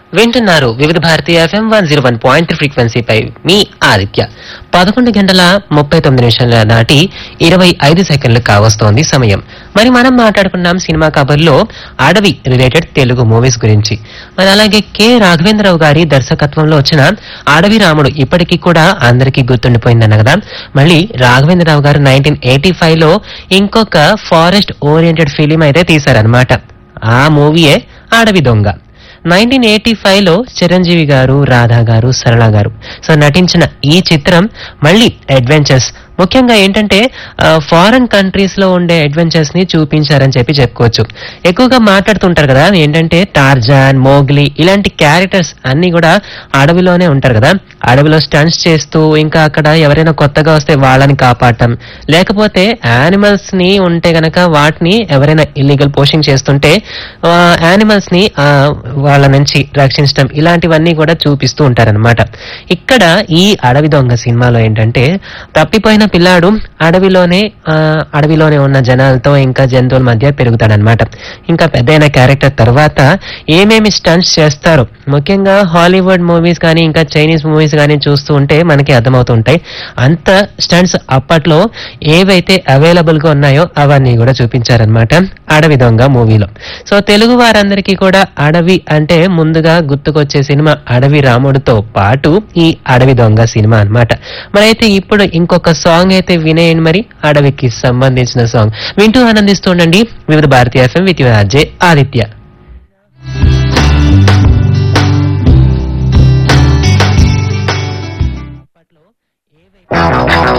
వింటున్నారు Vividh Bharati FM one zero one point ఫ్రీక్వెన్సీపై మీ ఆదిత్య పదకొండు గంటల ముప్పై తొమ్మిది నిమిషాల నాటి ఇరవై ఐదు సెకండ్లు కావస్తోంది సమయం మరి మనం మాట్లాడుకున్నాం సినిమా కబర్లో అడవి రిలేటెడ్ తెలుగు మూవీస్ గురించి మరి అలాగే కె రాఘవేంద్రరావు గారి దర్శకత్వంలో వచ్చిన అడవి రాముడు ఇప్పటికీ కూడా అందరికీ గుర్తుండిపోయిందన్న కదా మళ్ళీ రాఘవేంద్రరావు గారు నైన్టీన్ ఎయిటీ ఫైవ్ లో ఇంకొక ఫారెస్ట్ ఓరియంటెడ్ ఫిలిం అయితే తీశారనమాట ఆ మూవీయే అడవి దొంగ నైన్టీన్ ఎయిటీ ఫైవ్ లో చిరంజీవి గారు రాధా గారు సరళ గారు సో నటించిన ఈ చిత్రం మళ్ళీ అడ్వెంచర్స్ ముఖ్యంగా ఏంటంటే ఫారెన్ కంట్రీస్ లో ఉండే అడ్వెంచర్స్ ని చూపించారని చెప్పి చెప్పుకోవచ్చు ఎక్కువగా మాట్లాడుతుంటారు కదా ఏంటంటే టార్జాన్ మోగ్లీ ఇలాంటి క్యారెక్టర్స్ అన్ని కూడా అడవిలోనే ఉంటారు కదా అడవిలో స్టంట్స్ చేస్తూ ఇంకా అక్కడ ఎవరైనా కొత్తగా వస్తే వాళ్ళని కాపాడటం లేకపోతే యానిమల్స్ ని ఉంటే గనక వాటిని ఎవరైనా ఇల్లీగల్ పోషింగ్ చేస్తుంటే యానిమల్స్ ని ఆ, వాళ్ళ నుంచి రక్షించడం ఇలాంటివన్నీ కూడా చూపిస్తూ ఉంటారన్నమాట ఇక్కడ ఈ అడవి దొంగ సినిమాలో ఏంటంటే తప్పిపోయిన పిల్లాడు అడవిలోనే ఆ, అడవిలోనే ఉన్న జనాలతో ఇంకా జంతువుల మధ్య పెరుగుతాడనమాట ఇంకా పెద్దయిన క్యారెక్టర్ తర్వాత ఏమేమి స్టంట్స్ చేస్తారో ముఖ్యంగా హాలీవుడ్ మూవీస్ కానీ ఇంకా చైనీస్ మూవీస్ కానీ చూస్తూ ఉంటే మనకి అర్థమవుతుంటాయి అంత స్టంట్స్ అప్పట్లో ఏవైతే అవైలబుల్ గా ఉన్నాయో అవన్నీ కూడా చూపించారనమాట అడవి దొంగ మూవీలో సో తెలుగు వారందరికీ కూడా అడవి అంటే ముందుగా గుర్తుకొచ్చే సినిమా అడవి రాముడితో పాటు ఈ అడవి దొంగ సినిమా అన్నమాట మరి అయితే ఇప్పుడు ఇంకొక సాంగ్ అయితే వినేయండి మరి అడవికి సంబంధించిన సాంగ్ వింటూ ఆనందిస్తుండండి వివిధ భారతీయ ఎఫ్ఎం విత్ అజయ్ ఆదిత్య